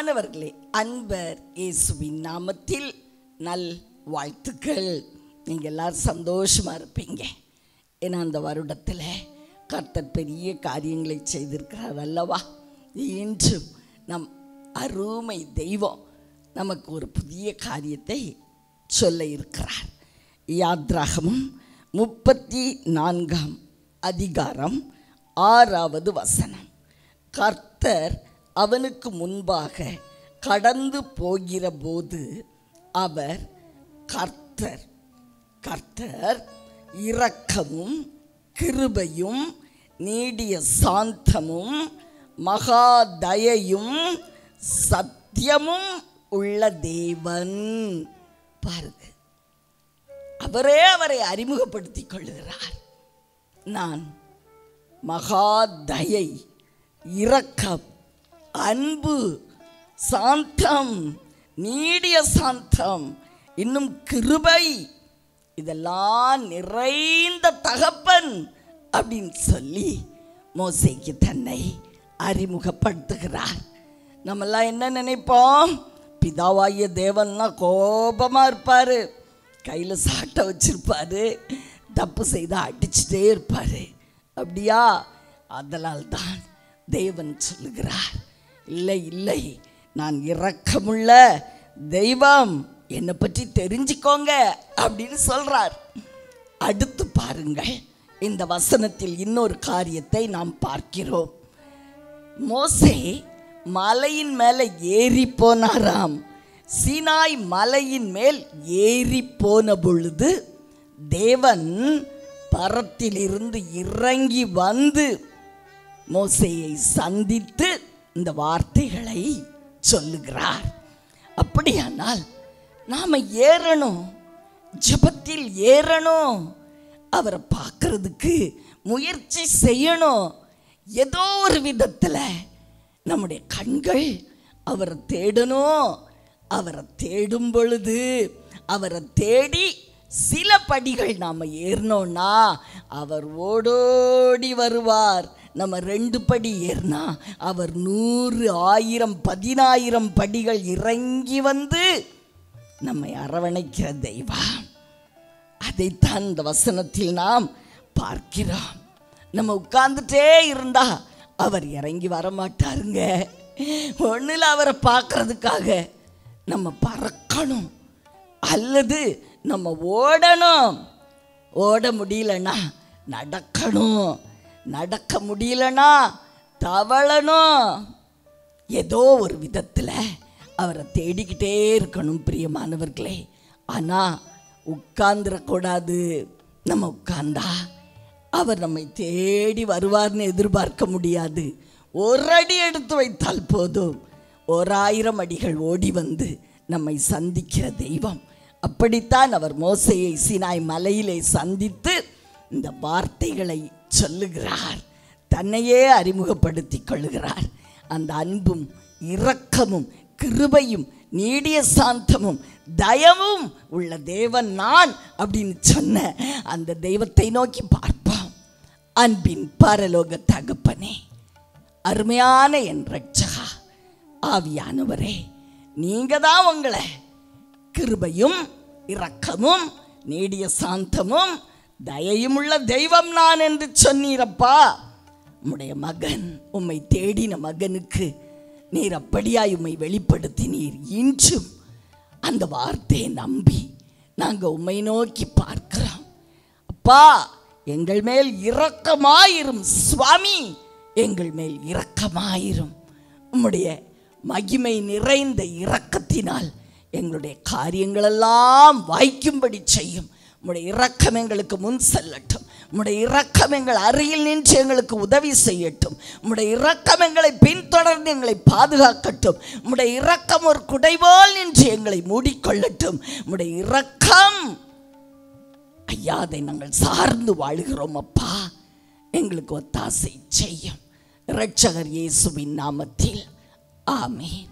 பிரியமானவர்களே அன்பர் இயேசுவின் நாமத்தில் நல் வாழ்த்துக்கள் நீங்கள் எல்லாரும் சந்தோஷமாக இருப்பீங்க ஏன்னா அந்த வருடத்தில் கர்த்தர் பெரிய காரியங்களை செய்திருக்கிறார் அல்லவா இன்றும் நம் அருமை தெய்வம் நமக்கு ஒரு புதிய காரியத்தை சொல்ல இருக்கிறார் யாத்ராகமும் முப்பத்தி நான்காம் அதிகாரம் ஆறாவது வசனம் கர்த்தர் அவனுக்கு முன்பாக கடந்து போகிற போது அவர் கர்த்தர் கர்த்தர் இரக்கமும் கிருபையும் நீடிய சாந்தமும் மகாதயையும் சத்தியமும் உள்ள தேவன் பாருங்க அவரே அவரை அறிமுகப்படுத்திக் கொள்ளுகிறார் நான் மகாதயை இரக்கம் அன்பு சாந்தம் நீடிய சாந்தம் இன்னும் கிருபை இதெல்லாம் நிறைந்த தகப்பன் அப்படின்னு சொல்லி மோசைக்கு தன்னை அறிமுகப்படுத்துகிறார் நம்மெல்லாம் என்ன நினைப்போம் பிதாவாகிய தேவன்னா கோபமாக இருப்பார் கையில் சாட்டை வச்சிருப்பாரு தப்பு செய்தால் அடிச்சுட்டே இருப்பார் அப்படியா அதனால் தான் தேவன் சொல்லுகிறார் இல்லை இல்லை நான் இரக்கமுள்ள தெய்வம் என்னை பற்றி தெரிஞ்சுக்கோங்க அப்படின்னு சொல்றார் அடுத்து பாருங்கள் இந்த வசனத்தில் இன்னொரு காரியத்தை நாம் பார்க்கிறோம் மோசே மலையின் மேலே ஏறி போனாராம் சீனாய் மலையின் மேல் ஏறி போன பொழுது தேவன் பரத்திலிருந்து இறங்கி வந்து மோசையை சந்தித்து இந்த வார்த்தைகளை சொல்லுகிறார் அப்படியானால் நாம் ஏறணும் ஜெபத்தில் ஏறணும் அவரை பார்க்கறதுக்கு முயற்சி செய்யணும் ஏதோ ஒரு விதத்தில் நம்முடைய கண்கள் அவரை தேடணும் அவரை தேடும் பொழுது அவரை தேடி சில படிகள் நாம் ஏறினோன்னா அவர் ஓடோடி வருவார் நம்ம ரெண்டு படி ஏறினா அவர் நூறு ஆயிரம் பதினாயிரம் படிகள் இறங்கி வந்து நம்மை அரவணைக்கிற தெய்வம் அதைத்தான் இந்த வசனத்தில் நாம் பார்க்கிறோம் நம்ம உட்கார்ந்துட்டே இருந்தா அவர் இறங்கி வர மாட்டாருங்க ஒன்றில் அவரை பார்க்கறதுக்காக நம்ம பறக்கணும் அல்லது நம்ம ஓடணும் ஓட முடியலன்னா நடக்கணும் நடக்க முடியலன்னா தவழணும் ஏதோ ஒரு விதத்தில் அவரை தேடிக்கிட்டே இருக்கணும் பிரியமானவர்களே ஆனால் உட்கார்ந்துடக்கூடாது நம்ம உட்கார்ந்தா அவர் நம்மை தேடி வருவார்னு எதிர்பார்க்க முடியாது ஒரு அடி எடுத்து வைத்தால் போதும் ஓராயிரம் அடிகள் ஓடி வந்து நம்மை சந்திக்கிற தெய்வம் அப்படித்தான் அவர் மோசையை சினாய் மலையிலே சந்தித்து இந்த வார்த்தைகளை சொல்லுகிறார் தன்னையே அறிமுகப்படுத்திக் கொள்ளுகிறார் அந்த அன்பும் இரக்கமும் கிருபையும் நீடிய சாந்தமும் தயவும் உள்ள தேவன் நான் அப்படின்னு சொன்ன அந்த தெய்வத்தை நோக்கி பார்ப்போம் அன்பின் பரலோக தகப்பனே அருமையான என் ரட்சகா ஆவியானவரே நீங்க தான் உங்களை கிருபையும் இரக்கமும் நீடிய சாந்தமும் தயையும் உள்ள தெய்வம் நான் என்று சொன்னீரப்பா உம்முடைய மகன் உம்மை தேடின மகனுக்கு நீர் அப்படியாய் உம்மை வெளிப்படுத்தினீர் இன்றும் அந்த வார்த்தையை நம்பி நாங்கள் உம்மை நோக்கி பார்க்கிறோம் அப்பா எங்கள் மேல் இரக்கமாயிரும் சுவாமி எங்கள் மேல் இரக்கமாயிரும் உம்முடைய மகிமை நிறைந்த இரக்கத்தினால் எங்களுடைய காரியங்களெல்லாம் வாய்க்கும்படி செய்யும் உம்முடைய இரக்கம் எங்களுக்கு முன் செல்லட்டும் உம்முடைய இரக்கம் எங்கள் அருகில் நின்று எங்களுக்கு உதவி செய்யட்டும் உம்முடைய இரக்கம் எங்களை பின்தொடர்ந்து எங்களை பாதுகாக்கட்டும் உம்முடைய இரக்கம் ஒரு குடைபோல் நின்று எங்களை மூடிக்கொள்ளட்டும் உம்முடைய இரக்கம் ஐயா அதை நாங்கள் சார்ந்து வாழுகிறோம் அப்பா எங்களுக்கு ஒத்தாசை செய்யும் இரட்சகர் இயேசுவின் நாமத்தில் ஆமென்